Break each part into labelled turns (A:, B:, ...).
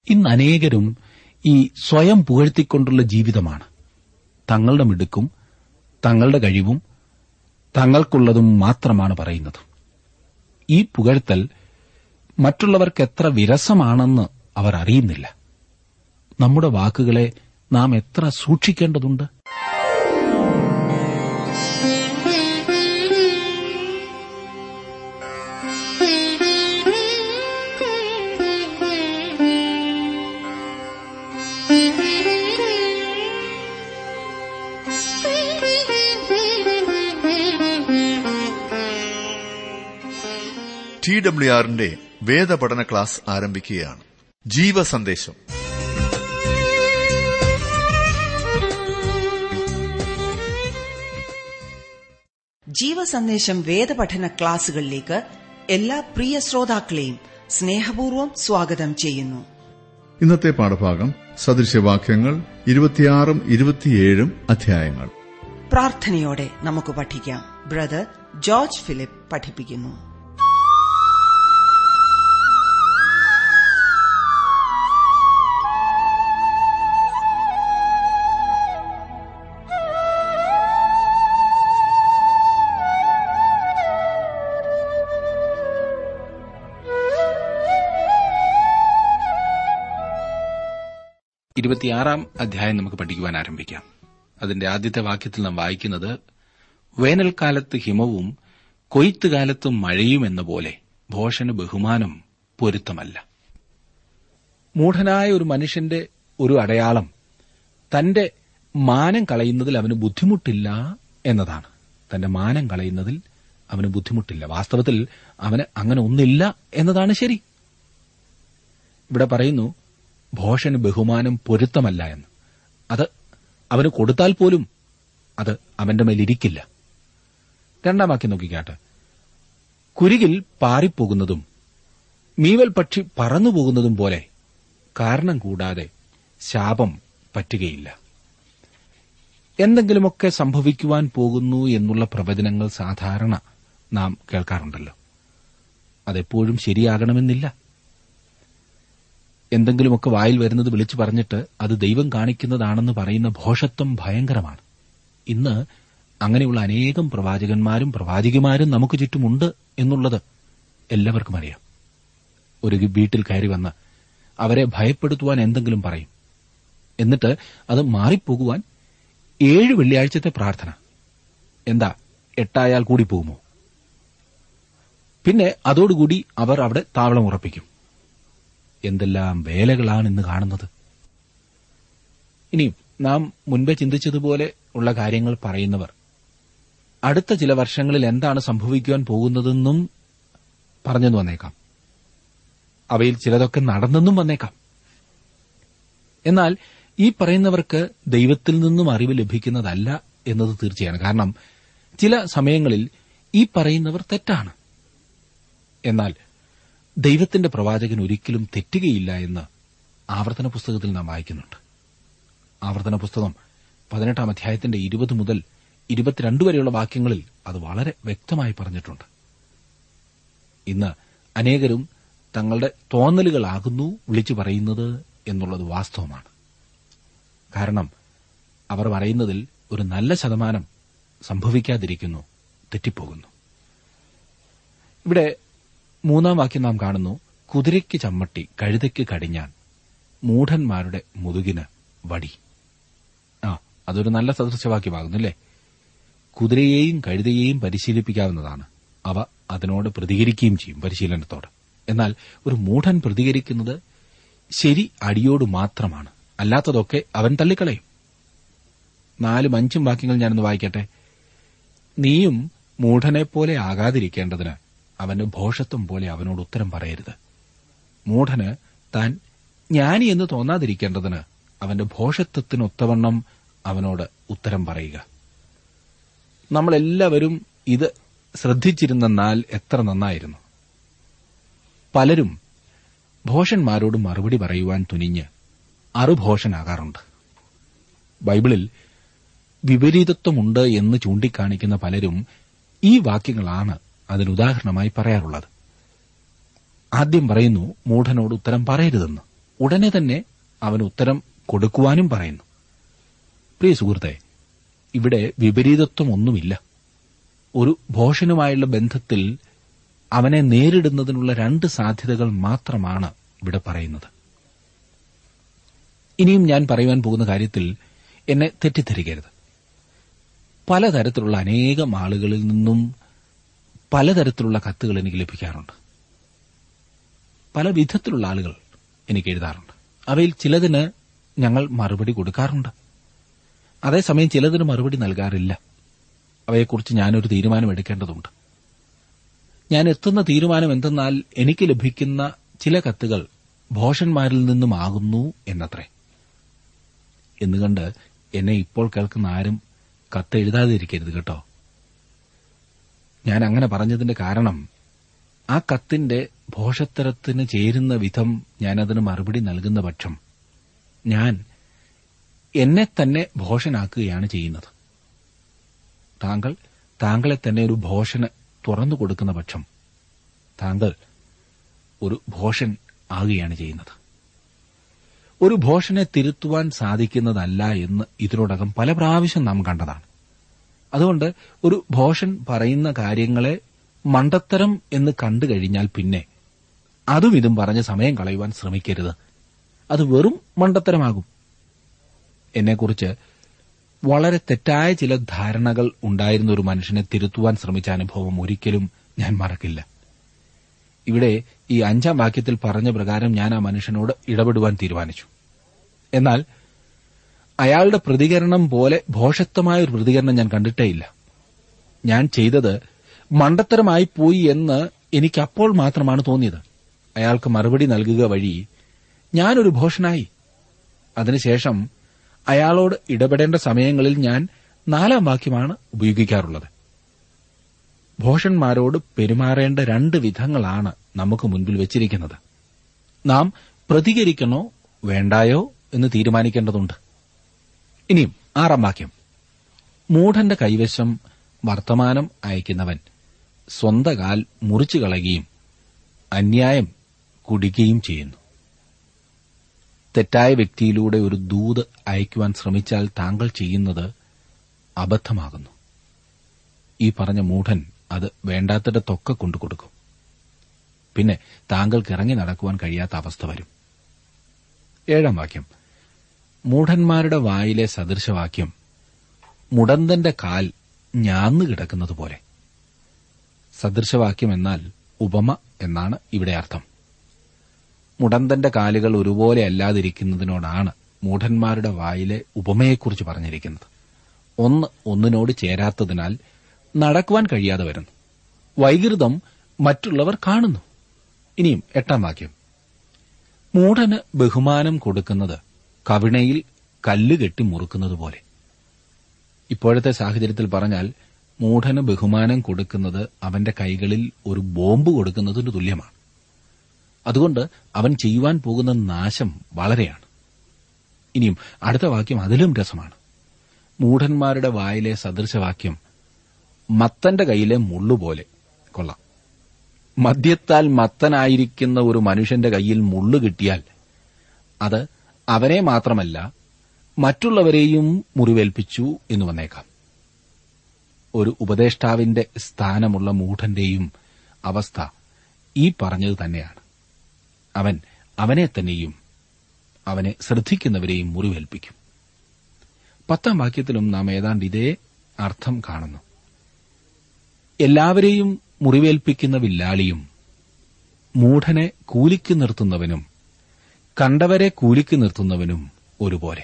A: ഇന്ന് അനേകരും ഈ സ്വയം പുകഴ്ത്തിക്കൊണ്ടുള്ള ജീവിതമാണ് തങ്ങളുടെ മിടുക്കും തങ്ങളുടെ കഴിവും തങ്ങൾക്കുള്ളതും മാത്രമാണ് പറയുന്നത് ഈ പുകഴ്ത്തൽ മറ്റുള്ളവർക്ക് എത്ര വിരസമാണെന്ന് അവർ അറിയുന്നില്ല നമ്മുടെ വാക്കുകളെ നാം എത്ര സൂക്ഷിക്കേണ്ടതുണ്ട്
B: ടി ഡബ്ല്യു ആറിന്റെ വേദപഠന ക്ലാസ് ആരംഭിക്കുകയാണ് ജീവസന്ദേശം
C: ജീവസന്ദേശം വേദപഠന ക്ലാസുകളിലേക്ക് എല്ലാ പ്രിയ ശ്രോതാക്കളെയും സ്നേഹപൂർവ്വം സ്വാഗതം ചെയ്യുന്നു
B: ഇന്നത്തെ പാഠഭാഗം സദൃശ്യവാക്യങ്ങൾ ഇരുപത്തിയാറും ഇരുപത്തിയേഴും അധ്യായങ്ങൾ
C: പ്രാർത്ഥനയോടെ നമുക്ക് പഠിക്കാം ബ്രദർ ജോർജ് ഫിലിപ്പ് പഠിപ്പിക്കുന്നു
A: ഇരുപത്തിയാറാം അധ്യായം നമുക്ക് പഠിക്കുവാൻ ആരംഭിക്കാം അതിന്റെ ആദ്യത്തെ വാക്യത്തിൽ നാം വായിക്കുന്നത് വേനൽക്കാലത്ത് ഹിമവും കൊയ്ത്തുകാലത്ത് മഴയും എന്ന പോലെ ഭോഷന് ബഹുമാനം പൊരുത്തമല്ല മൂഢനായ ഒരു മനുഷ്യന്റെ ഒരു അടയാളം തന്റെ മാനം കളയുന്നതിൽ അവന് ബുദ്ധിമുട്ടില്ല എന്നതാണ് തന്റെ മാനം കളയുന്നതിൽ അവന് ബുദ്ധിമുട്ടില്ല വാസ്തവത്തിൽ അവന് അങ്ങനെ ഒന്നില്ല എന്നതാണ് ശരി ഇവിടെ പറയുന്നു ഭോഷന് ബഹുമാനം പൊരുത്തമല്ല എന്ന് അത് അവന് കൊടുത്താൽ പോലും അത് അവന്റെ മേലിരിക്കില്ല രണ്ടാം വാക്യം നോക്കിക്കാട്ടെ കുരികിൽ പാറിപ്പോകുന്നതും മീവൽ പക്ഷി പറന്നുപോകുന്നതും പോലെ കാരണം കൂടാതെ ശാപം പറ്റുകയില്ല എന്തെങ്കിലുമൊക്കെ സംഭവിക്കുവാൻ പോകുന്നു എന്നുള്ള പ്രവചനങ്ങൾ സാധാരണ നാം കേൾക്കാറുണ്ടല്ലോ അതെപ്പോഴും ശരിയാകണമെന്നില്ല എന്തെങ്കിലുമൊക്കെ വായിൽ വരുന്നത് വിളിച്ചു പറഞ്ഞിട്ട് അത് ദൈവം കാണിക്കുന്നതാണെന്ന് പറയുന്ന ഭോഷത്വം ഭയങ്കരമാണ് ഇന്ന് അങ്ങനെയുള്ള അനേകം പ്രവാചകന്മാരും പ്രവാചികമാരും നമുക്ക് ചുറ്റുമുണ്ട് എന്നുള്ളത് എല്ലാവർക്കും അറിയാം ഒരു വീട്ടിൽ കയറി വന്ന് അവരെ ഭയപ്പെടുത്തുവാൻ എന്തെങ്കിലും പറയും എന്നിട്ട് അത് മാറിപ്പോകുവാൻ ഏഴ് വെള്ളിയാഴ്ചത്തെ പ്രാർത്ഥന എന്താ എട്ടായാൽ കൂടി പോകുമോ പിന്നെ അതോടുകൂടി അവർ അവിടെ താവളം ഉറപ്പിക്കും എന്തെല്ലാം വേലകളാണ് ഇന്ന് കാണുന്നത് ഇനി നാം മുൻപേ ചിന്തിച്ചതുപോലെ ഉള്ള കാര്യങ്ങൾ പറയുന്നവർ അടുത്ത ചില വർഷങ്ങളിൽ എന്താണ് സംഭവിക്കുവാൻ പോകുന്നതെന്നും പറഞ്ഞെന്ന് വന്നേക്കാം അവയിൽ ചിലതൊക്കെ നടന്നെന്നും വന്നേക്കാം എന്നാൽ ഈ പറയുന്നവർക്ക് ദൈവത്തിൽ നിന്നും അറിവ് ലഭിക്കുന്നതല്ല എന്നത് തീർച്ചയാണ് കാരണം ചില സമയങ്ങളിൽ ഈ പറയുന്നവർ തെറ്റാണ് എന്നാൽ ദൈവത്തിന്റെ പ്രവാചകൻ ഒരിക്കലും തെറ്റുകയില്ല എന്ന് ആവർത്തന പുസ്തകത്തിൽ നാം വായിക്കുന്നുണ്ട് ആവർത്തന പുസ്തകം പതിനെട്ടാം അധ്യായത്തിന്റെ ഇരുപത് മുതൽ ഇരുപത്തിരണ്ട് വരെയുള്ള വാക്യങ്ങളിൽ അത് വളരെ വ്യക്തമായി പറഞ്ഞിട്ടുണ്ട് ഇന്ന് അനേകരും തങ്ങളുടെ തോന്നലുകളാകുന്നു വിളിച്ചു പറയുന്നത് എന്നുള്ളത് വാസ്തവമാണ് കാരണം അവർ പറയുന്നതിൽ ഒരു നല്ല ശതമാനം സംഭവിക്കാതിരിക്കുന്നു തെറ്റിപ്പോകുന്നു ഇവിടെ മൂന്നാം വാക്യം നാം കാണുന്നു കുതിരയ്ക്ക് ചമ്മട്ടി കഴുതയ്ക്ക് കടിഞ്ഞാൻ മൂഢന്മാരുടെ മുതുകിന് വടി ആ അതൊരു നല്ല സദൃശവാക്യമാകുന്നില്ലേ കുതിരയെയും കഴുതയെയും പരിശീലിപ്പിക്കാവുന്നതാണ് അവ അതിനോട് പ്രതികരിക്കുകയും ചെയ്യും പരിശീലനത്തോട് എന്നാൽ ഒരു മൂഢൻ പ്രതികരിക്കുന്നത് ശരി അടിയോട് മാത്രമാണ് അല്ലാത്തതൊക്കെ അവൻ തള്ളിക്കളയും നാലും അഞ്ചും വാക്യങ്ങൾ ഞാനൊന്ന് വായിക്കട്ടെ നീയും മൂഢനെപ്പോലെ ആകാതിരിക്കേണ്ടതിന് അവന്റെ ഭോഷത്വം പോലെ അവനോട് ഉത്തരം പറയരുത് മൂഢന് താൻ ജ്ഞാനി എന്ന് തോന്നാതിരിക്കേണ്ടതിന് അവന്റെ ഭോഷത്വത്തിനൊത്തവണ്ണം അവനോട് ഉത്തരം പറയുക നമ്മളെല്ലാവരും ഇത് ശ്രദ്ധിച്ചിരുന്നാൽ എത്ര നന്നായിരുന്നു പലരും ഭോഷന്മാരോട് മറുപടി പറയുവാൻ തുനിഞ്ഞ് അറുഭോഷനാകാറുണ്ട് ബൈബിളിൽ വിപരീതത്വമുണ്ട് എന്ന് ചൂണ്ടിക്കാണിക്കുന്ന പലരും ഈ വാക്യങ്ങളാണ് അതിന് ഉദാഹരണമായി പറയാറുള്ളത് ആദ്യം പറയുന്നു മൂഢനോട് ഉത്തരം പറയരുതെന്ന് ഉടനെ തന്നെ അവൻ ഉത്തരം കൊടുക്കുവാനും പറയുന്നു പ്രിയ സുഹൃത്തെ ഇവിടെ വിപരീതത്വം ഒന്നുമില്ല ഒരു ഭോഷനുമായുള്ള ബന്ധത്തിൽ അവനെ നേരിടുന്നതിനുള്ള രണ്ട് സാധ്യതകൾ മാത്രമാണ് ഇവിടെ പറയുന്നത് ഇനിയും ഞാൻ പറയുവാൻ പോകുന്ന കാര്യത്തിൽ എന്നെ തെറ്റിദ്ധരിക്കരുത് പലതരത്തിലുള്ള അനേകം ആളുകളിൽ നിന്നും പലതരത്തിലുള്ള കത്തുകൾ എനിക്ക് ലഭിക്കാറുണ്ട് പല വിധത്തിലുള്ള ആളുകൾ എനിക്ക് എഴുതാറുണ്ട് അവയിൽ ചിലതിന് ഞങ്ങൾ മറുപടി കൊടുക്കാറുണ്ട് അതേസമയം ചിലതിന് മറുപടി നൽകാറില്ല അവയെക്കുറിച്ച് ഞാനൊരു തീരുമാനം എടുക്കേണ്ടതുണ്ട് ഞാൻ എത്തുന്ന തീരുമാനം എന്തെന്നാൽ എനിക്ക് ലഭിക്കുന്ന ചില കത്തുകൾ ഭോഷന്മാരിൽ നിന്നുമാകുന്നു എന്നത്രേ എന്നുകണ്ട് എന്നെ ഇപ്പോൾ കേൾക്കുന്ന ആരും കത്തെഴുതാതിരിക്കരുത് കേട്ടോ ഞാൻ അങ്ങനെ പറഞ്ഞതിന്റെ കാരണം ആ കത്തിന്റെ ഭോഷത്തരത്തിന് ചേരുന്ന വിധം ഞാനതിന് മറുപടി നൽകുന്ന പക്ഷം ഞാൻ എന്നെ തന്നെ ഭോഷനാക്കുകയാണ് ചെയ്യുന്നത് താങ്കൾ താങ്കളെ തന്നെ ഒരു ഭോഷന് തുറന്നു കൊടുക്കുന്ന പക്ഷം താങ്കൾ ഒരു ഭോഷൻ ആകുകയാണ് ചെയ്യുന്നത് ഒരു ഭോഷനെ തിരുത്തുവാൻ സാധിക്കുന്നതല്ല എന്ന് ഇതിനോടകം പല പ്രാവശ്യം നാം കണ്ടതാണ് അതുകൊണ്ട് ഒരു ഭോഷൻ പറയുന്ന കാര്യങ്ങളെ മണ്ടത്തരം എന്ന് കണ്ടു കഴിഞ്ഞാൽ പിന്നെ അതും ഇതും പറഞ്ഞ് സമയം കളയുവാൻ ശ്രമിക്കരുത് അത് വെറും മണ്ടത്തരമാകും എന്നെക്കുറിച്ച് വളരെ തെറ്റായ ചില ധാരണകൾ ഉണ്ടായിരുന്ന ഒരു മനുഷ്യനെ തിരുത്തുവാൻ ശ്രമിച്ച അനുഭവം ഒരിക്കലും ഞാൻ മറക്കില്ല ഇവിടെ ഈ അഞ്ചാം വാക്യത്തിൽ പറഞ്ഞ പ്രകാരം ഞാൻ ആ മനുഷ്യനോട് ഇടപെടുവാൻ തീരുമാനിച്ചു എന്നാൽ അയാളുടെ പ്രതികരണം പോലെ ഭോഷത്വമായ ഒരു പ്രതികരണം ഞാൻ കണ്ടിട്ടേയില്ല ഞാൻ ചെയ്തത് മണ്ടത്തരമായി പോയി എന്ന് എനിക്ക് അപ്പോൾ മാത്രമാണ് തോന്നിയത് അയാൾക്ക് മറുപടി നൽകുക വഴി ഞാനൊരു ഭോഷനായി അതിനുശേഷം അയാളോട് ഇടപെടേണ്ട സമയങ്ങളിൽ ഞാൻ നാലാം വാക്യമാണ് ഉപയോഗിക്കാറുള്ളത് ഭോഷന്മാരോട് പെരുമാറേണ്ട രണ്ട് വിധങ്ങളാണ് നമുക്ക് മുൻപിൽ വെച്ചിരിക്കുന്നത് നാം പ്രതികരിക്കണോ വേണ്ടായോ എന്ന് തീരുമാനിക്കേണ്ടതുണ്ട് ഇനിയും ആറാം വാക്യം മൂഢന്റെ കൈവശം വർത്തമാനം അയക്കുന്നവൻ സ്വന്ത കാൽ മുറിച്ചു കളയുകയും അന്യായം കുടിക്കുകയും ചെയ്യുന്നു തെറ്റായ വ്യക്തിയിലൂടെ ഒരു ദൂത് അയക്കുവാൻ ശ്രമിച്ചാൽ താങ്കൾ ചെയ്യുന്നത് അബദ്ധമാകുന്നു ഈ പറഞ്ഞ മൂഢൻ അത് വേണ്ടാത്തിടത്തൊക്കെ കൊണ്ടുകൊടുക്കും പിന്നെ താങ്കൾക്ക് ഇറങ്ങി നടക്കുവാൻ കഴിയാത്ത അവസ്ഥ വരും ഏഴാം വാക്യം മൂഢന്മാരുടെ വായിലെ സദൃശവാക്യം മുടന്തന്റെ കാൽ ഞാന്നു കിടക്കുന്നത് പോലെ സദൃശവാക്യം എന്നാൽ ഉപമ എന്നാണ് ഇവിടെ അർത്ഥം മുടന്തന്റെ കാലുകൾ ഒരുപോലെ അല്ലാതിരിക്കുന്നതിനോടാണ് മൂഢന്മാരുടെ വായിലെ ഉപമയെക്കുറിച്ച് പറഞ്ഞിരിക്കുന്നത് ഒന്ന് ഒന്നിനോട് ചേരാത്തതിനാൽ നടക്കുവാൻ കഴിയാതെ വരുന്നു വൈകൃതം മറ്റുള്ളവർ കാണുന്നു ഇനിയും എട്ടാം വാക്യം മൂഢന് ബഹുമാനം കൊടുക്കുന്നത് കവിണയിൽ കല്ല് കെട്ടി മുറുക്കുന്നത് പോലെ ഇപ്പോഴത്തെ സാഹചര്യത്തിൽ പറഞ്ഞാൽ മൂഢന് ബഹുമാനം കൊടുക്കുന്നത് അവന്റെ കൈകളിൽ ഒരു ബോംബ് കൊടുക്കുന്നതിന് തുല്യമാണ് അതുകൊണ്ട് അവൻ ചെയ്യുവാൻ പോകുന്ന നാശം വളരെയാണ് ഇനിയും അടുത്ത വാക്യം അതിലും രസമാണ് മൂഢന്മാരുടെ വായിലെ സദൃശവാക്യം മത്തന്റെ കയ്യിലെ മുള്ളുപോലെ കൊള്ളാം മദ്യത്താൽ മത്തനായിരിക്കുന്ന ഒരു മനുഷ്യന്റെ കയ്യിൽ മുള്ളു കിട്ടിയാൽ അത് അവനെ മാത്രമല്ല മറ്റുള്ളവരെയും മുറിവേൽപ്പിച്ചു എന്ന് വന്നേക്കാം ഒരു ഉപദേഷ്ടാവിന്റെ സ്ഥാനമുള്ള മൂഢന്റെയും അവസ്ഥ ഈ പറഞ്ഞത് തന്നെയാണ് അവൻ അവനെ തന്നെയും അവനെ ശ്രദ്ധിക്കുന്നവരെയും മുറിവേൽപ്പിക്കും പത്താം വാക്യത്തിലും നാം ഏതാണ്ട് ഇതേ അർത്ഥം കാണുന്നു എല്ലാവരെയും മുറിവേൽപ്പിക്കുന്ന വില്ലാളിയും മൂഢനെ കൂലിക്ക് നിർത്തുന്നവനും കണ്ടവരെ കൂലിക്ക് നിർത്തുന്നവനും ഒരുപോലെ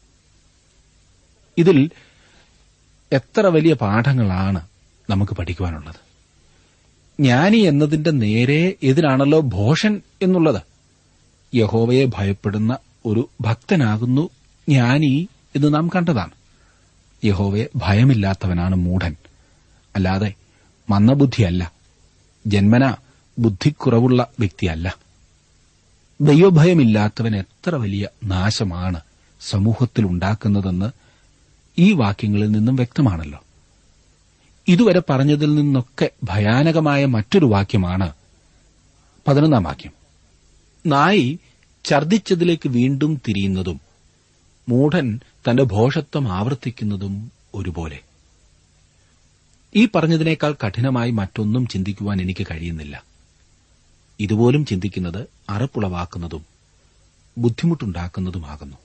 A: ഇതിൽ എത്ര വലിയ പാഠങ്ങളാണ് നമുക്ക് പഠിക്കുവാനുള്ളത് ജ്ഞാനി എന്നതിന്റെ നേരെ എതിരാണല്ലോ ഭോഷൻ എന്നുള്ളത് യഹോവയെ ഭയപ്പെടുന്ന ഒരു ഭക്തനാകുന്നു ജ്ഞാനി എന്ന് നാം കണ്ടതാണ് യഹോവയെ ഭയമില്ലാത്തവനാണ് മൂഢൻ അല്ലാതെ മന്ദബുദ്ധിയല്ല ജന്മന ബുദ്ധിക്കുറവുള്ള വ്യക്തിയല്ല ദൈവഭയമില്ലാത്തവൻ എത്ര വലിയ നാശമാണ് സമൂഹത്തിൽ ഉണ്ടാക്കുന്നതെന്ന് ഈ വാക്യങ്ങളിൽ നിന്നും വ്യക്തമാണല്ലോ ഇതുവരെ പറഞ്ഞതിൽ നിന്നൊക്കെ ഭയാനകമായ മറ്റൊരു വാക്യമാണ് പതിനൊന്നാം വാക്യം നായി ഛർദിച്ചതിലേക്ക് വീണ്ടും തിരിയുന്നതും മൂഢൻ തന്റെ ഭോഷത്വം ആവർത്തിക്കുന്നതും ഒരുപോലെ ഈ പറഞ്ഞതിനേക്കാൾ കഠിനമായി മറ്റൊന്നും ചിന്തിക്കുവാൻ എനിക്ക് കഴിയുന്നില്ല ഇതുപോലും ചിന്തിക്കുന്നത് അറപ്പുളവാക്കുന്നതും ബുദ്ധിമുട്ടുണ്ടാക്കുന്നതുമാകുന്നു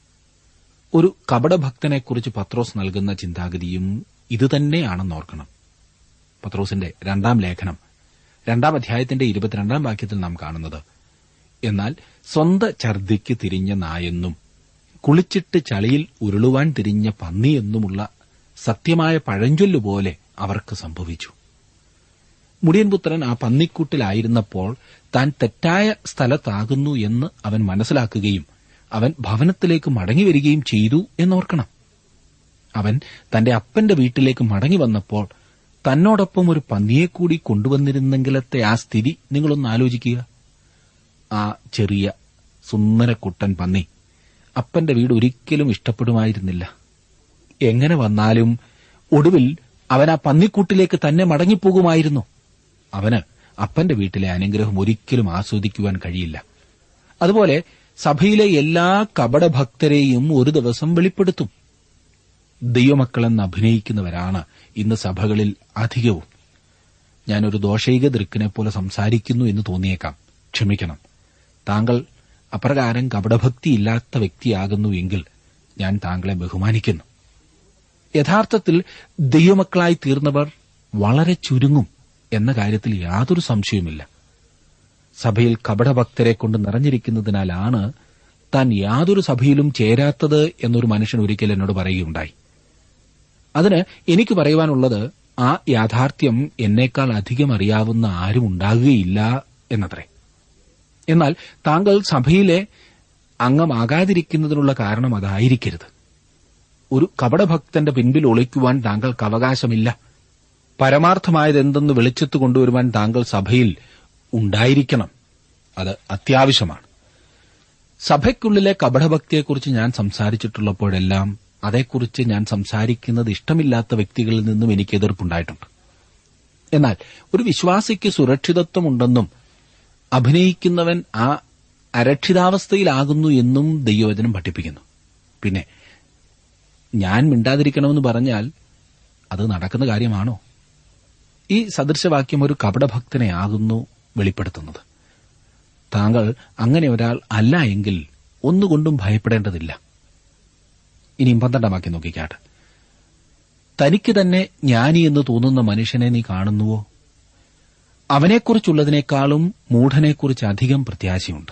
A: ഒരു കപടഭക്തനെക്കുറിച്ച് പത്രോസ് നൽകുന്ന ചിന്താഗതിയും ഇതുതന്നെയാണെന്നോർക്കണം പത്രോസിന്റെ രണ്ടാം ലേഖനം രണ്ടാം അധ്യായത്തിന്റെ ഇരുപത്തിരണ്ടാം വാക്യത്തിൽ നാം കാണുന്നത് എന്നാൽ സ്വന്ത ഛർദിക്ക് തിരിഞ്ഞ നായെന്നും കുളിച്ചിട്ട് ചളിയിൽ ഉരുളുവാൻ തിരിഞ്ഞ പന്നിയെന്നുമുള്ള സത്യമായ പഴഞ്ചൊല്ലുപോലെ അവർക്ക് സംഭവിച്ചു മുടിയൻപുത്രൻ ആ പന്നിക്കൂട്ടിലായിരുന്നപ്പോൾ താൻ തെറ്റായ സ്ഥലത്താകുന്നു എന്ന് അവൻ മനസ്സിലാക്കുകയും അവൻ ഭവനത്തിലേക്ക് മടങ്ങി വരികയും ചെയ്തു എന്നോർക്കണം അവൻ തന്റെ അപ്പന്റെ വീട്ടിലേക്ക് മടങ്ങി വന്നപ്പോൾ തന്നോടൊപ്പം ഒരു പന്നിയെ കൂടി കൊണ്ടുവന്നിരുന്നെങ്കിലത്തെ ആ സ്ഥിതി നിങ്ങളൊന്ന് ആലോചിക്കുക ആ ചെറിയ സുന്ദരക്കുട്ടൻ പന്നി അപ്പന്റെ വീട് ഒരിക്കലും ഇഷ്ടപ്പെടുമായിരുന്നില്ല എങ്ങനെ വന്നാലും ഒടുവിൽ അവൻ ആ പന്നിക്കൂട്ടിലേക്ക് തന്നെ മടങ്ങിപ്പോകുമായിരുന്നു അവന് അപ്പന്റെ വീട്ടിലെ അനുഗ്രഹം ഒരിക്കലും ആസ്വദിക്കുവാൻ കഴിയില്ല അതുപോലെ സഭയിലെ എല്ലാ കപടഭക്തരെയും ഒരു ദിവസം വെളിപ്പെടുത്തും ദൈവമക്കളെന്ന് അഭിനയിക്കുന്നവരാണ് ഇന്ന് സഭകളിൽ അധികവും ഞാനൊരു ദോഷൈക ദൃക്കിനെ പോലെ സംസാരിക്കുന്നു എന്ന് തോന്നിയേക്കാം ക്ഷമിക്കണം താങ്കൾ അപ്രകാരം കപടഭക്തിയില്ലാത്ത വ്യക്തിയാകുന്നു എങ്കിൽ ഞാൻ താങ്കളെ ബഹുമാനിക്കുന്നു യഥാർത്ഥത്തിൽ ദൈവമക്കളായി തീർന്നവർ വളരെ ചുരുങ്ങും എന്ന കാര്യത്തിൽ യാതൊരു സംശയവുമില്ല സഭയിൽ കപടഭക്തരെ കൊണ്ട് നിറഞ്ഞിരിക്കുന്നതിനാലാണ് താൻ യാതൊരു സഭയിലും ചേരാത്തത് എന്നൊരു മനുഷ്യൻ ഒരിക്കൽ എന്നോട് പറയുകയുണ്ടായി അതിന് എനിക്ക് പറയുവാനുള്ളത് ആ യാഥാർത്ഥ്യം എന്നേക്കാൾ അധികം അറിയാവുന്ന ആരും ഉണ്ടാകുകയില്ല എന്നത്രേ എന്നാൽ താങ്കൾ സഭയിലെ അംഗമാകാതിരിക്കുന്നതിനുള്ള കാരണം അതായിരിക്കരുത് ഒരു കപടഭക്തന്റെ പിൻപിൽ ഒളിക്കുവാൻ താങ്കൾക്ക് അവകാശമില്ല പരമാർത്ഥമായതെന്തെന്ന് വെളിച്ചത്ത് കൊണ്ടുവരുവാൻ താങ്കൾ സഭയിൽ ഉണ്ടായിരിക്കണം അത് അത്യാവശ്യമാണ് സഭയ്ക്കുള്ളിലെ കപടഭക്തിയെക്കുറിച്ച് ഞാൻ സംസാരിച്ചിട്ടുള്ളപ്പോഴെല്ലാം അതേക്കുറിച്ച് ഞാൻ സംസാരിക്കുന്നത് ഇഷ്ടമില്ലാത്ത വ്യക്തികളിൽ നിന്നും എനിക്ക് എതിർപ്പുണ്ടായിട്ടുണ്ട് എന്നാൽ ഒരു വിശ്വാസിക്ക് സുരക്ഷിതത്വമുണ്ടെന്നും അഭിനയിക്കുന്നവൻ ആ അരക്ഷിതാവസ്ഥയിലാകുന്നു എന്നും ദൈവവചനം പഠിപ്പിക്കുന്നു പിന്നെ ഞാൻ മിണ്ടാതിരിക്കണമെന്ന് പറഞ്ഞാൽ അത് നടക്കുന്ന കാര്യമാണോ ഈ സദൃശവാക്യം ഒരു കപടഭക്തനെ ആകുന്നു വെളിപ്പെടുത്തുന്നത് താങ്കൾ അങ്ങനെ ഒരാൾ അല്ല എങ്കിൽ ഒന്നുകൊണ്ടും ഭയപ്പെടേണ്ടതില്ല ഇനിയും പന്ത്രണ്ടാം വാക്യം നോക്കിക്കാട്ടെ തനിക്ക് തന്നെ ജ്ഞാനി എന്ന് തോന്നുന്ന മനുഷ്യനെ നീ കാണുന്നുവോ അവനെക്കുറിച്ചുള്ളതിനേക്കാളും മൂഢനെക്കുറിച്ച് അധികം പ്രത്യാശയുണ്ട്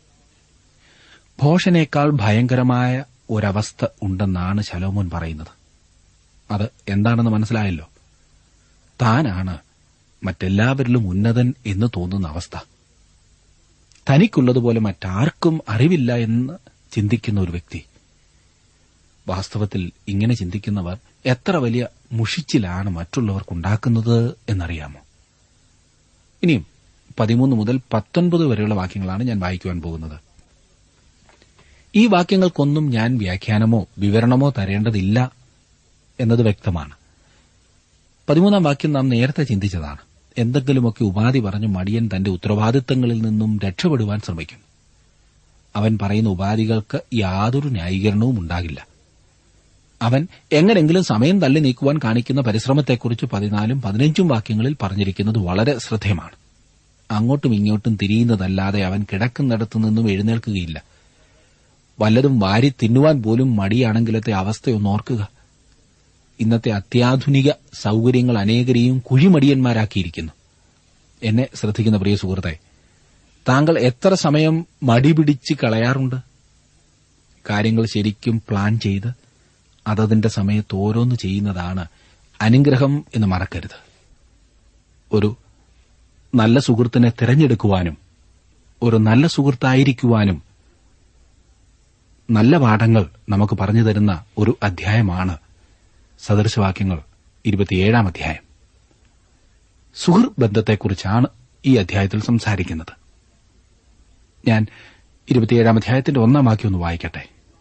A: ഭോഷനേക്കാൾ ഭയങ്കരമായ ഒരവസ്ഥ ഉണ്ടെന്നാണ് ശലോമോൻ പറയുന്നത് അത് എന്താണെന്ന് മനസ്സിലായല്ലോ താനാണ് മറ്റെല്ലാവരിലും ഉന്നതൻ എന്ന് തോന്നുന്ന അവസ്ഥ തനിക്കുള്ളതുപോലെ മറ്റാർക്കും അറിവില്ല എന്ന് ചിന്തിക്കുന്ന ഒരു വ്യക്തി വാസ്തവത്തിൽ ഇങ്ങനെ ചിന്തിക്കുന്നവർ എത്ര വലിയ മുഷിച്ചിലാണ് മറ്റുള്ളവർക്കുണ്ടാക്കുന്നത് എന്നറിയാമോ ഇനിയും പതിമൂന്ന് മുതൽ പത്തൊൻപത് വരെയുള്ള വാക്യങ്ങളാണ് ഞാൻ വായിക്കുവാൻ പോകുന്നത് ഈ വാക്യങ്ങൾക്കൊന്നും ഞാൻ വ്യാഖ്യാനമോ വിവരണമോ തരേണ്ടതില്ല എന്നത് വ്യക്തമാണ് പതിമൂന്നാം വാക്യം നാം നേരത്തെ ചിന്തിച്ചതാണ് എന്തെങ്കിലുമൊക്കെ ഉപാധി പറഞ്ഞു മടിയൻ തന്റെ ഉത്തരവാദിത്തങ്ങളിൽ നിന്നും രക്ഷപ്പെടുവാൻ ശ്രമിക്കും അവൻ പറയുന്ന ഉപാധികൾക്ക് യാതൊരു ന്യായീകരണവും ഉണ്ടാകില്ല അവൻ എങ്ങനെങ്കിലും സമയം തള്ളി നീക്കുവാൻ കാണിക്കുന്ന പരിശ്രമത്തെക്കുറിച്ച് പതിനാലും പതിനഞ്ചും വാക്യങ്ങളിൽ പറഞ്ഞിരിക്കുന്നത് വളരെ ശ്രദ്ധേയമാണ് അങ്ങോട്ടും ഇങ്ങോട്ടും തിരിയുന്നതല്ലാതെ അവൻ കിടക്കുന്നിടത്തു നിന്നും എഴുന്നേൽക്കുകയില്ല വല്ലതും വാരി തിന്നുവാൻ പോലും മടിയാണെങ്കിലത്തെ അവസ്ഥയൊന്ന് ഓർക്കുക ഇന്നത്തെ അത്യാധുനിക സൌകര്യങ്ങൾ അനേകരെയും കുഴിമടിയന്മാരാക്കിയിരിക്കുന്നു എന്നെ ശ്രദ്ധിക്കുന്ന പ്രിയ സുഹൃത്തെ താങ്കൾ എത്ര സമയം മടി പിടിച്ച് കളയാറുണ്ട് കാര്യങ്ങൾ ശരിക്കും പ്ലാൻ ചെയ്ത് അതതിന്റെ സമയത്ത് ഓരോന്ന് ചെയ്യുന്നതാണ് അനുഗ്രഹം എന്ന് മറക്കരുത് ഒരു നല്ല സുഹൃത്തിനെ തിരഞ്ഞെടുക്കുവാനും ഒരു നല്ല സുഹൃത്തായിരിക്കുവാനും നല്ല പാഠങ്ങൾ നമുക്ക് പറഞ്ഞു തരുന്ന ഒരു അധ്യായമാണ് സദൃശവാക്യങ്ങൾ ഇരുപത്തിയേഴാം അധ്യായം സുഹൃത്ത് ബന്ധത്തെക്കുറിച്ചാണ് ഈ അധ്യായത്തിൽ സംസാരിക്കുന്നത് ഞാൻ ഇരുപത്തിയേഴാം അധ്യായത്തിന്റെ ഒന്നാം വാക്യം ഒന്ന് വായിക്കട്ടെ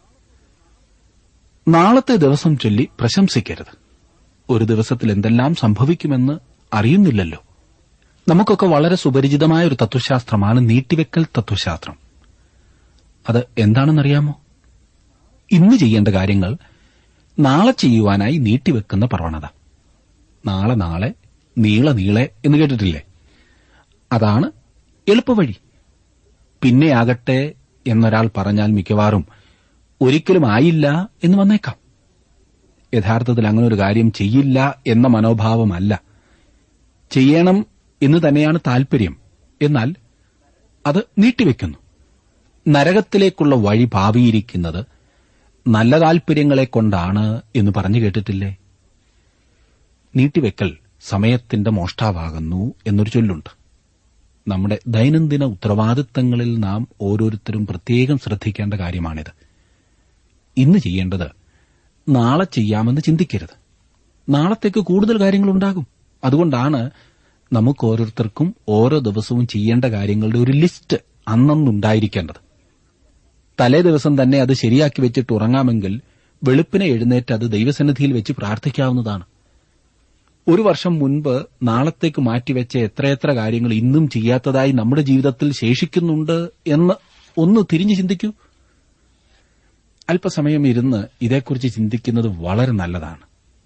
A: നാളത്തെ ദിവസം ചൊല്ലി പ്രശംസിക്കരുത് ഒരു ദിവസത്തിൽ എന്തെല്ലാം സംഭവിക്കുമെന്ന് അറിയുന്നില്ലല്ലോ നമുക്കൊക്കെ വളരെ സുപരിചിതമായ ഒരു തത്വശാസ്ത്രമാണ് നീട്ടിവെക്കൽ തത്വശാസ്ത്രം അത് എന്താണെന്നറിയാമോ ഇന്ന് ചെയ്യേണ്ട കാര്യങ്ങൾ നാളെ ചെയ്യുവാനായി നീട്ടിവെക്കുന്ന പ്രവണത നാളെ നാളെ നീള നീളെ എന്ന് കേട്ടിട്ടില്ലേ അതാണ് എളുപ്പവഴി പിന്നെയാകട്ടെ എന്നൊരാൾ പറഞ്ഞാൽ മിക്കവാറും ഒരിക്കലും ആയില്ല എന്ന് വന്നേക്കാം യഥാർത്ഥത്തിൽ അങ്ങനെ ഒരു കാര്യം ചെയ്യില്ല എന്ന മനോഭാവമല്ല ചെയ്യണം എന്ന് തന്നെയാണ് താൽപര്യം എന്നാൽ അത് നീട്ടിവെക്കുന്നു നരകത്തിലേക്കുള്ള വഴി ഭാവിയിരിക്കുന്നത് നല്ല താൽപര്യങ്ങളെ കൊണ്ടാണ് എന്ന് പറഞ്ഞു കേട്ടിട്ടില്ലേ നീട്ടിവെക്കൽ സമയത്തിന്റെ മോഷ്ടാവാകുന്നു എന്നൊരു ചൊല്ലുണ്ട് നമ്മുടെ ദൈനംദിന ഉത്തരവാദിത്തങ്ങളിൽ നാം ഓരോരുത്തരും പ്രത്യേകം ശ്രദ്ധിക്കേണ്ട കാര്യമാണിത് ഇന്ന് ചെയ്യേണ്ടത് നാളെ ചെയ്യാമെന്ന് ചിന്തിക്കരുത് നാളത്തേക്ക് കൂടുതൽ കാര്യങ്ങളുണ്ടാകും അതുകൊണ്ടാണ് നമുക്ക് ഓരോരുത്തർക്കും ഓരോ ദിവസവും ചെയ്യേണ്ട കാര്യങ്ങളുടെ ഒരു ലിസ്റ്റ് അന്നന്നുണ്ടായിരിക്കേണ്ടത് തലേ ദിവസം തന്നെ അത് ശരിയാക്കി വെച്ചിട്ട് ഉറങ്ങാമെങ്കിൽ വെളുപ്പിനെ എഴുന്നേറ്റ് അത് ദൈവസന്നിധിയിൽ വെച്ച് പ്രാർത്ഥിക്കാവുന്നതാണ് ഒരു വർഷം മുൻപ് നാളത്തേക്ക് മാറ്റിവെച്ച എത്രയെത്ര കാര്യങ്ങൾ ഇന്നും ചെയ്യാത്തതായി നമ്മുടെ ജീവിതത്തിൽ ശേഷിക്കുന്നുണ്ട് എന്ന് ഒന്ന് തിരിഞ്ഞു ചിന്തിക്കൂ അല്പസമയം ഇരുന്ന് ഇതേക്കുറിച്ച് ചിന്തിക്കുന്നത് വളരെ നല്ലതാണ്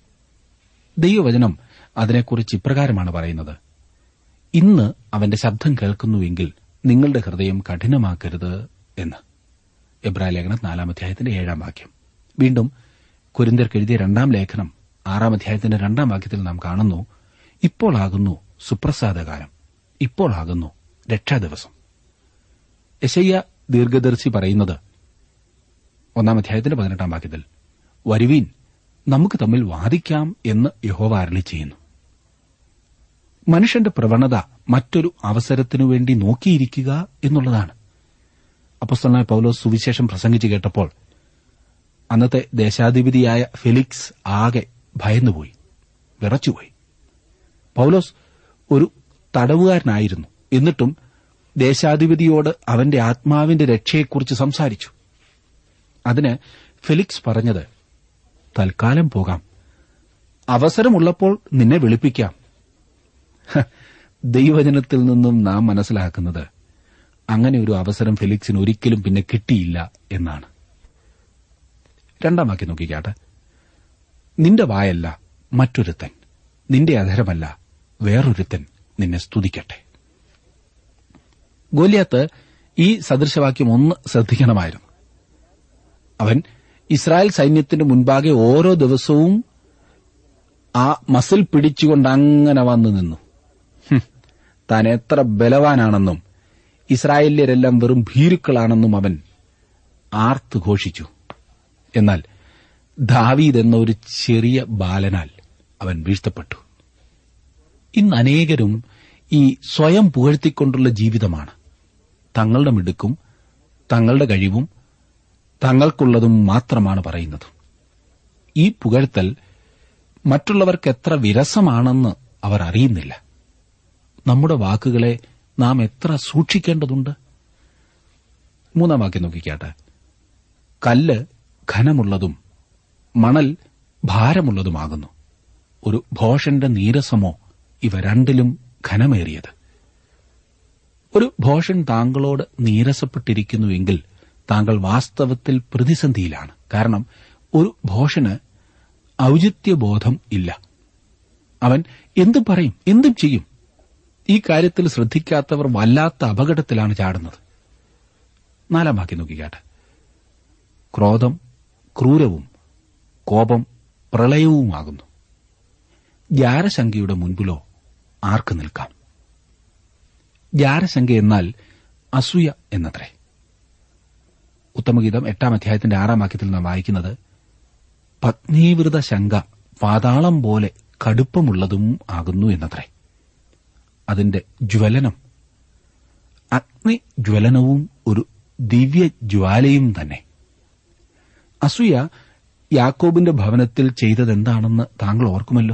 A: ദൈവവചനം അതിനെക്കുറിച്ച് ഇപ്രകാരമാണ് പറയുന്നത് ഇന്ന് അവന്റെ ശബ്ദം കേൾക്കുന്നുവെങ്കിൽ നിങ്ങളുടെ ഹൃദയം കഠിനമാക്കരുത് എന്ന് എബ്രായ ലേഖനം നാലാം അധ്യായത്തിന്റെ ഏഴാം വാക്യം വീണ്ടും കുരിന്തർക്ക് എഴുതിയ രണ്ടാം ലേഖനം ആറാം അധ്യായത്തിന്റെ രണ്ടാം വാക്യത്തിൽ നാം കാണുന്നു ഇപ്പോളാകുന്നു സുപ്രസാദകാലം ഇപ്പോളാകുന്നു രക്ഷാദിവസം യശയ്യ ദീർഘദർശി പറയുന്നത് ഒന്നാം അധ്യായത്തിന്റെ പതിനെട്ടാം വാക്യത്തിൽ വരുവീൻ നമുക്ക് തമ്മിൽ വാദിക്കാം എന്ന് യഹോവ അരളി ചെയ്യുന്നു മനുഷ്യന്റെ പ്രവണത മറ്റൊരു അവസരത്തിനു വേണ്ടി നോക്കിയിരിക്കുക എന്നുള്ളതാണ് അപ്പസ്തലനായ പൌലോസ് സുവിശേഷം പ്രസംഗിച്ചു കേട്ടപ്പോൾ അന്നത്തെ ദേശാധിപതിയായ ഫെലിക്സ് ആകെ ഭയന്നുപോയി വിറച്ചുപോയി പൌലോസ് ഒരു തടവുകാരനായിരുന്നു എന്നിട്ടും ദേശാധിപതിയോട് അവന്റെ ആത്മാവിന്റെ രക്ഷയെക്കുറിച്ച് സംസാരിച്ചു അതിന് ഫെലിക്സ് പറഞ്ഞത് തൽക്കാലം പോകാം അവസരമുള്ളപ്പോൾ നിന്നെ വിളിപ്പിക്കാം ഹ, ദൈവജനത്തിൽ നിന്നും നാം മനസ്സിലാക്കുന്നത് അങ്ങനെ ഒരു അവസരം ഫെലിക്സിന് ഒരിക്കലും പിന്നെ കിട്ടിയില്ല എന്നാണ് രണ്ടാം വാക്യം നോക്കിക്കാട്ടെ നിന്റെ വായല്ല മറ്റൊരുത്തൻ നിന്റെ അധരമല്ല വേറൊരുത്തൻ നിന്നെ സ്തുതിക്കട്ടെ ഗോലിയാത്ത് ഈ സദൃശവാക്യം ഒന്ന് ശ്രദ്ധിക്കണമായിരുന്നു അവൻ ഇസ്രായേൽ സൈന്യത്തിന്റെ മുൻപാകെ ഓരോ ദിവസവും ആ മസിൽ പിടിച്ചുകൊണ്ട് അങ്ങനെ വന്നു നിന്നു ഹും, താൻ എത്ര ബലവാനാണെന്നും ഇസ്രായേല്യരെല്ലാം വെറും ഭീരുക്കളാണെന്നും അവൻ ആർത്ത് ഘോഷിച്ചു എന്നാൽ ദാവീദ് എന്ന ഒരു ചെറിയ ബാലനാൽ അവൻ വീഴ്ത്തപ്പെട്ടു ഇന്ന് അനേകരും ഈ സ്വയം പുകഴ്ത്തിക്കൊണ്ടുള്ള ജീവിതമാണ് തങ്ങളുടെ മിടുക്കും തങ്ങളുടെ കഴിവും തങ്ങൾക്കുള്ളതും മാത്രമാണ് പറയുന്നത് ഈ പുകഴ്ത്തൽ മറ്റുള്ളവർക്ക് എത്ര വിരസമാണെന്ന് അവർ അറിയുന്നില്ല നമ്മുടെ വാക്കുകളെ നാം എത്ര സൂക്ഷിക്കേണ്ടതുണ്ട് മൂന്നാം വാക്യം നോക്കിക്കാട്ടെ കല്ല് ഘനമുള്ളതും മണൽ ഭാരമുള്ളതുമാകുന്നു ഒരു ഭോഷന്റെ നീരസമോ ഇവ രണ്ടിലും ഘനമേറിയത് ഒരു ഭോഷൻ താങ്കളോട് നീരസപ്പെട്ടിരിക്കുന്നുവെങ്കിൽ താങ്കൾ വാസ്തവത്തിൽ പ്രതിസന്ധിയിലാണ് കാരണം ഒരു ഭോഷന് ഔചിത്യബോധം ഇല്ല അവൻ എന്തും പറയും എന്തും ചെയ്യും ഈ കാര്യത്തിൽ ശ്രദ്ധിക്കാത്തവർ വല്ലാത്ത അപകടത്തിലാണ് ചാടുന്നത് നാലാം വാക്യം നോക്കിക്കാട്ടെ ക്രോധം ക്രൂരവും കോപം പ്രളയവുമാകുന്നു ജാരശങ്കയുടെ മുൻപിലോ ആർക്ക് നിൽക്കാം ജാരശങ്ക എന്നാൽ അസൂയ എന്നത്രേ ഉത്തമഗീതം എട്ടാം അധ്യായത്തിന്റെ ആറാം വാക്യത്തിൽ നാം വായിക്കുന്നത് പത്നീവൃത ശങ്ക പാതാളം പോലെ കടുപ്പമുള്ളതും ആകുന്നു എന്നത്രേ അതിന്റെ ജ്വലനം അഗ്നിജ്വലനവും ഒരു ദിവ്യജ്വാലയും തന്നെ അസൂയ യാക്കോബിന്റെ ഭവനത്തിൽ ചെയ്തതെന്താണെന്ന് താങ്കൾ ഓർക്കുമല്ലോ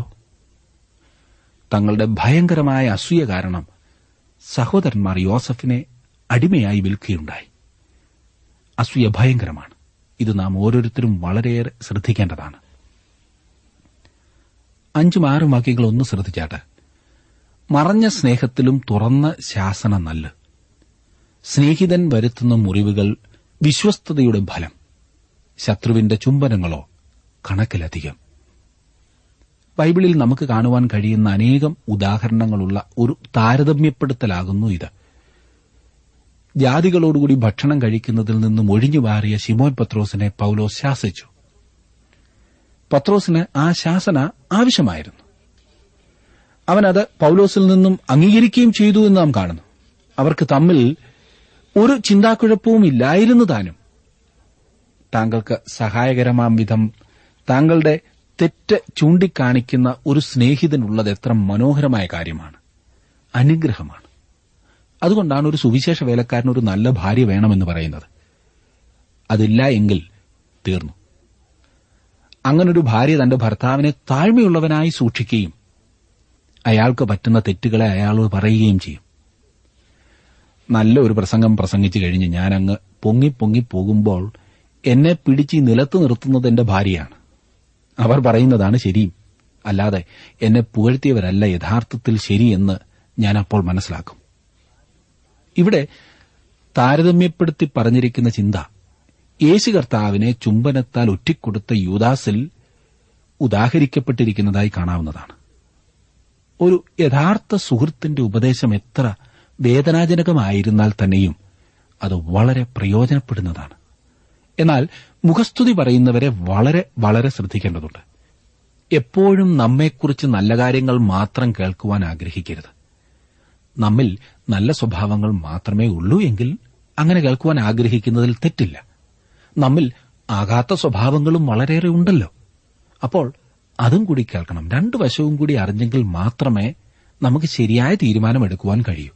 A: തങ്ങളുടെ ഭയങ്കരമായ അസൂയ കാരണം സഹോദരന്മാർ യോസഫിനെ അടിമയായി വിൽക്കുകയുണ്ടായി അസൂയ ഭയങ്കരമാണ് ഇത് നാം ഓരോരുത്തരും വളരെയേറെ ശ്രദ്ധിക്കേണ്ടതാണ് അഞ്ചും ആറും വാക്യങ്ങൾ ഒന്ന് ശ്രദ്ധിച്ചാട്ടെ മറഞ്ഞ സ്നേഹത്തിലും തുറന്ന ശാസന നല്ല സ്നേഹിതൻ വരുത്തുന്ന മുറിവുകൾ വിശ്വസ്തതയുടെ ഫലം ശത്രുവിന്റെ ചുംബനങ്ങളോ കണക്കിലധികം ബൈബിളിൽ നമുക്ക് കാണുവാൻ കഴിയുന്ന അനേകം ഉദാഹരണങ്ങളുള്ള ഒരു താരതമ്യപ്പെടുത്തലാകുന്നു ഇത് ജാതികളോടുകൂടി ഭക്ഷണം കഴിക്കുന്നതിൽ നിന്നും ഒഴിഞ്ഞു മാറിയ ശിമോൻ പത്രോസിനെ പൌലോസ് ശാസിച്ചു പത്രോസിന് ആ ശാസന ആവശ്യമായിരുന്നു അവനത് പൌലോസിൽ നിന്നും അംഗീകരിക്കുകയും ചെയ്തു എന്ന് നാം കാണുന്നു അവർക്ക് തമ്മിൽ ഒരു ചിന്താക്കുഴപ്പവും ഇല്ലായിരുന്നു താനും താങ്കൾക്ക് സഹായകരമാം വിധം താങ്കളുടെ തെറ്റ് ചൂണ്ടിക്കാണിക്കുന്ന ഒരു സ്നേഹിതനുള്ളത് എത്ര മനോഹരമായ കാര്യമാണ് അനുഗ്രഹമാണ് അതുകൊണ്ടാണ് ഒരു സുവിശേഷ വേലക്കാരൻ ഒരു നല്ല ഭാര്യ വേണമെന്ന് പറയുന്നത് അതില്ല എങ്കിൽ തീർന്നു അങ്ങനൊരു ഭാര്യ തന്റെ ഭർത്താവിനെ താഴ്മയുള്ളവനായി സൂക്ഷിക്കുകയും അയാൾക്ക് പറ്റുന്ന തെറ്റുകളെ അയാളോട് പറയുകയും ചെയ്യും നല്ല ഒരു പ്രസംഗം പ്രസംഗിച്ചു കഴിഞ്ഞ് ഞാൻ അങ്ങ് പൊങ്ങി പൊങ്ങി പോകുമ്പോൾ എന്നെ പിടിച്ച് ഈ നിലത്ത് നിർത്തുന്നത് എന്റെ ഭാര്യയാണ് അവർ പറയുന്നതാണ് ശരിയും അല്ലാതെ എന്നെ പുകഴ്ത്തിയവരല്ല യഥാർത്ഥത്തിൽ ശരിയെന്ന് ഞാൻ അപ്പോൾ മനസ്സിലാക്കും ഇവിടെ താരതമ്യപ്പെടുത്തി പറഞ്ഞിരിക്കുന്ന ചിന്ത യേശു കർത്താവിനെ ചുംബനത്താൽ ഒറ്റിക്കൊടുത്ത യൂദാസിൽ ഉദാഹരിക്കപ്പെട്ടിരിക്കുന്നതായി കാണാവുന്നതാണ് ഒരു യഥാർത്ഥ സുഹൃത്തിന്റെ ഉപദേശം എത്ര വേദനാജനകമായിരുന്നാൽ തന്നെയും അത് വളരെ പ്രയോജനപ്പെടുന്നതാണ് എന്നാൽ മുഖസ്തുതി പറയുന്നവരെ വളരെ വളരെ ശ്രദ്ധിക്കേണ്ടതുണ്ട് എപ്പോഴും നമ്മെക്കുറിച്ച് നല്ല കാര്യങ്ങൾ മാത്രം കേൾക്കുവാൻ ആഗ്രഹിക്കരുത് നമ്മിൽ നല്ല സ്വഭാവങ്ങൾ മാത്രമേ ഉള്ളൂ എങ്കിൽ അങ്ങനെ കേൾക്കുവാൻ ആഗ്രഹിക്കുന്നതിൽ തെറ്റില്ല നമ്മിൽ ആകാത്ത സ്വഭാവങ്ങളും വളരെയേറെ ഉണ്ടല്ലോ അപ്പോൾ അതും കൂടി കേൾക്കണം രണ്ടു വശവും കൂടി അറിഞ്ഞെങ്കിൽ മാത്രമേ നമുക്ക് ശരിയായ തീരുമാനമെടുക്കുവാൻ കഴിയൂ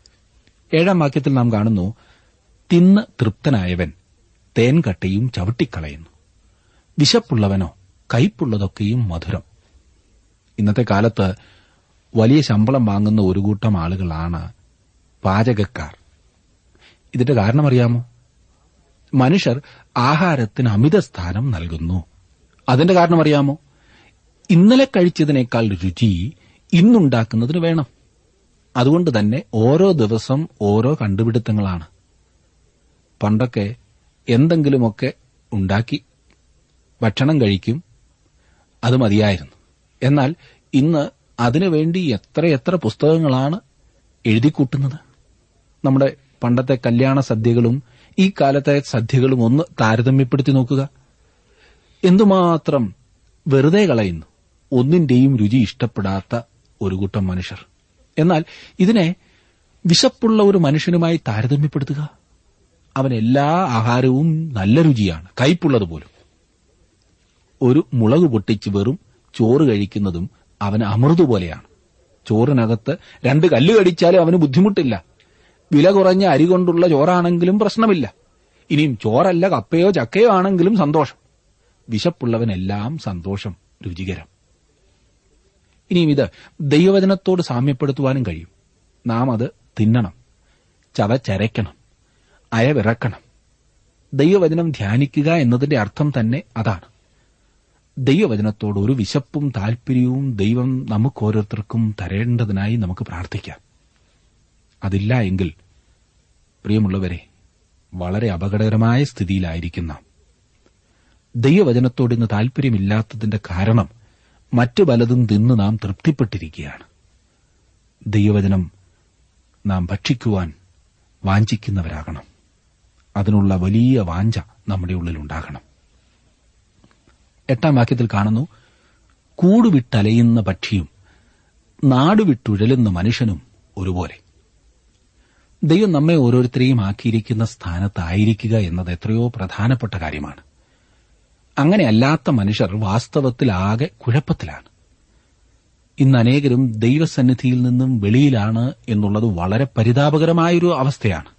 A: ഏഴാം വാക്യത്തിൽ നാം കാണുന്നു തിന്ന് തൃപ്തനായവൻ തേൻകട്ടയും ചവിട്ടിക്കളയുന്നു വിശപ്പുള്ളവനോ കയ്പുള്ളതൊക്കെയും മധുരം ഇന്നത്തെ കാലത്ത് വലിയ ശമ്പളം വാങ്ങുന്ന ഒരു കൂട്ടം ആളുകളാണ് പാചകക്കാർ ഇതിന്റെ കാരണം അറിയാമോ മനുഷ്യർ ആഹാരത്തിന് അമിത സ്ഥാനം നൽകുന്നു അതിന്റെ കാരണം അറിയാമോ ഇന്നലെ കഴിച്ചതിനേക്കാൾ രുചി ഇന്നുണ്ടാക്കുന്നതിന് വേണം അതുകൊണ്ട് തന്നെ ഓരോ ദിവസം ഓരോ കണ്ടുപിടുത്തങ്ങളാണ് പണ്ടൊക്കെ എന്തെങ്കിലുമൊക്കെ ഉണ്ടാക്കി ഭക്ഷണം കഴിക്കും അത് മതിയായിരുന്നു എന്നാൽ ഇന്ന് അതിനുവേണ്ടി എത്രയെത്ര പുസ്തകങ്ങളാണ് എഴുതിക്കൂട്ടുന്നത് നമ്മുടെ പണ്ടത്തെ കല്യാണ സദ്യകളും ഈ കാലത്തെ സദ്യകളും ഒന്ന് താരതമ്യപ്പെടുത്തി നോക്കുക എന്തുമാത്രം വെറുതെ കളയുന്നു ഒന്നിന്റെയും രുചി ഇഷ്ടപ്പെടാത്ത ഒരു കൂട്ടം മനുഷ്യർ എന്നാൽ ഇതിനെ വിശപ്പുള്ള ഒരു മനുഷ്യനുമായി താരതമ്യപ്പെടുത്തുക അവൻ എല്ലാ ആഹാരവും നല്ല രുചിയാണ് കയ്പുള്ളത് പോലും ഒരു മുളക് പൊട്ടിച്ച് വെറും ചോറ് കഴിക്കുന്നതും അവന് അമൃത് പോലെയാണ് ചോറിനകത്ത് രണ്ട് കല്ല് കടിച്ചാലും അവന് ബുദ്ധിമുട്ടില്ല വില കുറഞ്ഞ അരി കൊണ്ടുള്ള ചോറാണെങ്കിലും പ്രശ്നമില്ല ഇനിയും ചോറല്ല കപ്പയോ ചക്കയോ ആണെങ്കിലും സന്തോഷം വിശപ്പുള്ളവനെല്ലാം സന്തോഷം രുചികരം ഇനിയും ഇത് ദൈവവചനത്തോട് സാമ്യപ്പെടുത്തുവാനും കഴിയും നാം അത് തിന്നണം ചവച്ചരയ്ക്കണം അയവിറക്കണം ദൈവവചനം ധ്യാനിക്കുക എന്നതിന്റെ അർത്ഥം തന്നെ അതാണ് ദൈവവചനത്തോട് ഒരു വിശപ്പും താൽപര്യവും ദൈവം നമുക്ക് ഓരോരുത്തർക്കും തരേണ്ടതിനായി നമുക്ക് പ്രാർത്ഥിക്കാം അതില്ല എങ്കിൽ പ്രിയമുള്ളവരെ വളരെ അപകടകരമായ സ്ഥിതിയിലായിരിക്കുന്ന ദൈവവചനത്തോട് ഇന്ന് താൽപര്യമില്ലാത്തതിന്റെ കാരണം മറ്റു പലതും തിന്ന് നാം തൃപ്തിപ്പെട്ടിരിക്കുകയാണ് ദൈവവചനം നാം ഭക്ഷിക്കുവാൻ വാഞ്ചിക്കുന്നവരാകണം അതിനുള്ള വലിയ വാഞ്ച നമ്മുടെ ഉള്ളിലുണ്ടാകണം എട്ടാം വാക്യത്തിൽ കാണുന്നു കൂടുവിട്ടലയുന്ന പക്ഷിയും നാടുവിട്ടുഴലുന്ന മനുഷ്യനും ഒരുപോലെ ദൈവം നമ്മെ ഓരോരുത്തരെയും ആക്കിയിരിക്കുന്ന സ്ഥാനത്തായിരിക്കുക എന്നത് എത്രയോ പ്രധാനപ്പെട്ട കാര്യമാണ് അങ്ങനെയല്ലാത്ത മനുഷ്യർ വാസ്തവത്തിൽ ആകെ കുഴപ്പത്തിലാണ് ഇന്ന് അനേകരും ദൈവസന്നിധിയിൽ നിന്നും വെളിയിലാണ് എന്നുള്ളത് വളരെ പരിതാപകരമായൊരു അവസ്ഥയാണ്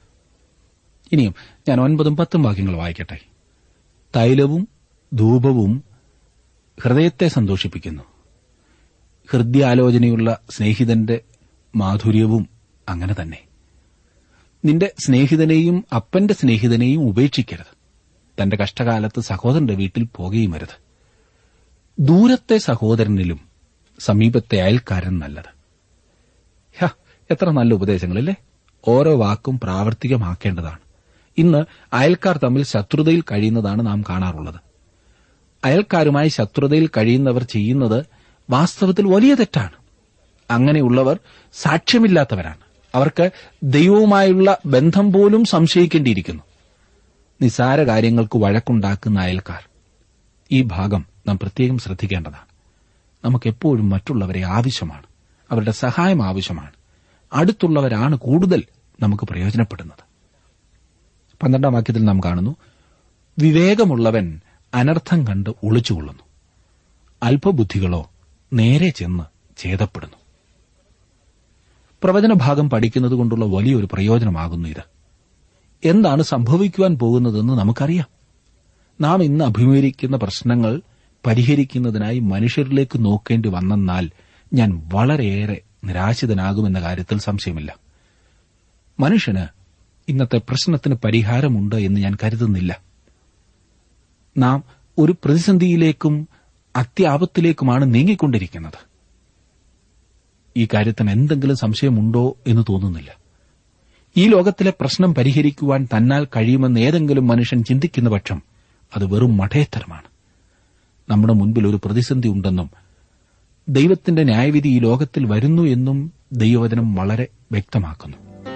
A: ഇനിയും ഞാൻ ഒൻപതും പത്തും വാക്യങ്ങൾ വായിക്കട്ടെ തൈലവും ധൂപവും ഹൃദയത്തെ സന്തോഷിപ്പിക്കുന്നു ഹൃദയാലോചനയുള്ള സ്നേഹിതന്റെ മാധുര്യവും അങ്ങനെ തന്നെ നിന്റെ സ്നേഹിതനെയും അപ്പന്റെ സ്നേഹിതനെയും ഉപേക്ഷിക്കരുത് തന്റെ കഷ്ടകാലത്ത് സഹോദരന്റെ വീട്ടിൽ പോകുകയും വരുത് ദൂരത്തെ സഹോദരനിലും സമീപത്തെ അയൽക്കാരൻ നല്ലത് ഹ എത്ര നല്ല ഉപദേശങ്ങളല്ലേ ഓരോ വാക്കും പ്രാവർത്തികമാക്കേണ്ടതാണ് ഇന്ന് അയൽക്കാർ തമ്മിൽ ശത്രുതയിൽ കഴിയുന്നതാണ് നാം കാണാറുള്ളത് അയൽക്കാരുമായി ശത്രുതയിൽ കഴിയുന്നവർ ചെയ്യുന്നത് വാസ്തവത്തിൽ വലിയ തെറ്റാണ് അങ്ങനെയുള്ളവർ സാക്ഷ്യമില്ലാത്തവരാണ് അവർക്ക് ദൈവവുമായുള്ള ബന്ധം പോലും സംശയിക്കേണ്ടിയിരിക്കുന്നു നിസാര കാര്യങ്ങൾക്ക് വഴക്കുണ്ടാക്കുന്ന അയൽക്കാർ ഈ ഭാഗം നാം പ്രത്യേകം ശ്രദ്ധിക്കേണ്ടതാണ് നമുക്കെപ്പോഴും മറ്റുള്ളവരെ ആവശ്യമാണ് അവരുടെ സഹായം ആവശ്യമാണ് അടുത്തുള്ളവരാണ് കൂടുതൽ നമുക്ക് പ്രയോജനപ്പെടുന്നത് പന്ത്രണ്ടാം വാക്യത്തിൽ നാം കാണുന്നു വിവേകമുള്ളവൻ അനർത്ഥം കണ്ട് ഒളിച്ചുകൊള്ളുന്നു അല്പബുദ്ധികളോ നേരെ ചെന്ന് ഛേദപ്പെടുന്നു പ്രവചനഭാഗം പഠിക്കുന്നത് കൊണ്ടുള്ള വലിയൊരു പ്രയോജനമാകുന്നു ഇത് എന്താണ് സംഭവിക്കുവാൻ പോകുന്നതെന്ന് നമുക്കറിയാം നാം ഇന്ന് അഭിമുഖീകരിക്കുന്ന പ്രശ്നങ്ങൾ പരിഹരിക്കുന്നതിനായി മനുഷ്യരിലേക്ക് നോക്കേണ്ടി വന്നെന്നാൽ ഞാൻ വളരെയേറെ നിരാശിതനാകുമെന്ന കാര്യത്തിൽ സംശയമില്ല മനുഷ്യന് ഇന്നത്തെ പ്രശ്നത്തിന് പരിഹാരമുണ്ട് എന്ന് ഞാൻ കരുതുന്നില്ല നാം ഒരു പ്രതിസന്ധിയിലേക്കും അത്യാപത്തിലേക്കുമാണ് നീങ്ങിക്കൊണ്ടിരിക്കുന്നത് ഈ കാര്യത്തിന് എന്തെങ്കിലും സംശയമുണ്ടോ എന്ന് തോന്നുന്നില്ല ഈ ലോകത്തിലെ പ്രശ്നം പരിഹരിക്കുവാൻ തന്നാൽ കഴിയുമെന്ന് ഏതെങ്കിലും മനുഷ്യൻ ചിന്തിക്കുന്ന പക്ഷം അത് വെറും മഠേത്തരമാണ് നമ്മുടെ മുൻപിൽ ഒരു പ്രതിസന്ധി ഉണ്ടെന്നും ദൈവത്തിന്റെ ന്യായവിധി ഈ ലോകത്തിൽ വരുന്നു എന്നും ദൈവവചനം വളരെ വ്യക്തമാക്കുന്നു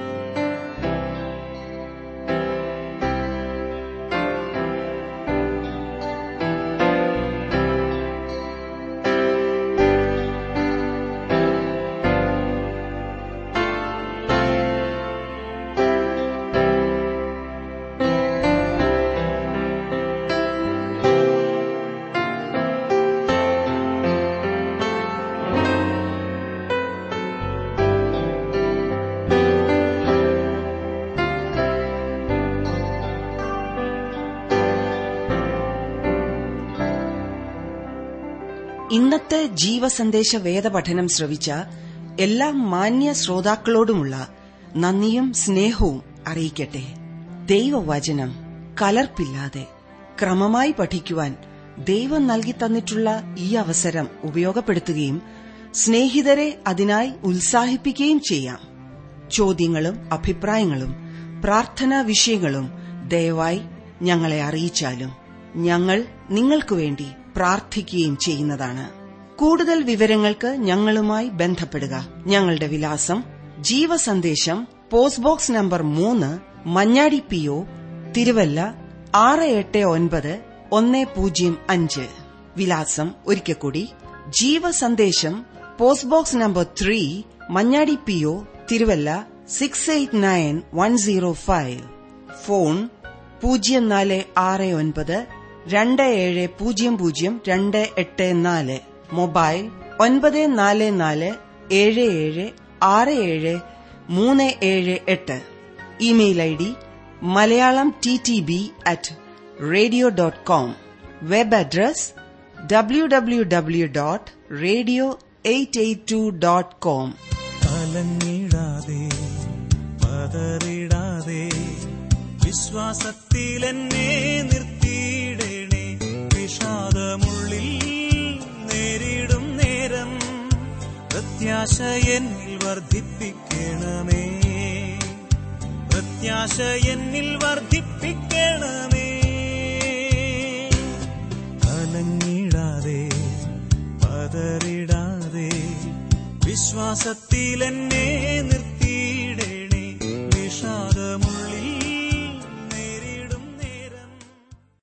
C: ഇന്നത്തെ ജീവസന്ദേശ വേദപഠനം ശ്രവിച്ച എല്ലാ മാന്യ ശ്രോതാക്കളോടുമുള്ള നന്ദിയും സ്നേഹവും അറിയിക്കട്ടെ ദൈവവചനം കലർപ്പില്ലാതെ ക്രമമായി പഠിക്കുവാൻ ദൈവം നൽകി തന്നിട്ടുള്ള ഈ അവസരം ഉപയോഗപ്പെടുത്തുകയും സ്നേഹിതരെ അതിനായി ഉത്സാഹിപ്പിക്കുകയും ചെയ്യാം ചോദ്യങ്ങളും അഭിപ്രായങ്ങളും പ്രാർത്ഥനാ വിഷയങ്ങളും ദയവായി ഞങ്ങളെ അറിയിച്ചാലും ഞങ്ങൾ നിങ്ങൾക്കു വേണ്ടി പ്രാർത്ഥിക്കുകയും ചെയ്യുന്നതാണ് കൂടുതൽ വിവരങ്ങൾക്ക് ഞങ്ങളുമായി ബന്ധപ്പെടുക ഞങ്ങളുടെ വിലാസം ജീവസന്ദേശം പോസ്റ്റ് ബോക്സ് നമ്പർ മൂന്ന് മഞ്ഞാടി പി ഒ തിരുവല്ല ആറ് എട്ട് ഒൻപത് ഒന്ന് പൂജ്യം അഞ്ച് വിലാസം ഒരിക്കൽ കൂടി ജീവസന്ദേശം post box number three Manjadi P O Thiruvalla six eight nine one zero five phone പൂജ്യം നാല് ആറ് ഒൻപത് രണ്ട് ഏഴ് പൂജ്യം പൂജ്യം രണ്ട് എട്ട് നാല് മൊബൈൽ ഒൻപത് നാല് നാല് ഏഴ് ഏഴ് ആറ് ഏഴ് മൂന്ന് ഏഴ് എട്ട് email I D Malayalam T T B at radio dot com web address W W W dot radio eight eight two dot com
D: കലങ്ങിടാതെ പതറിടാതെ വിശ്വാസത്തിൽ എന്നെ നിർത്തിയിടണേ വിഷാദമുള്ളിൽ നേരിടും നേരം പ്രത്യാശ എന്നിൽ വർദ്ധിപ്പിക്കണമേ പ്രത്യാശ എന്നിൽ വർദ്ധിപ്പിക്കണമേ കലങ്ങിടാതെ പതറിടാതെ വിശ്വാസത്തിൽ എന്നെ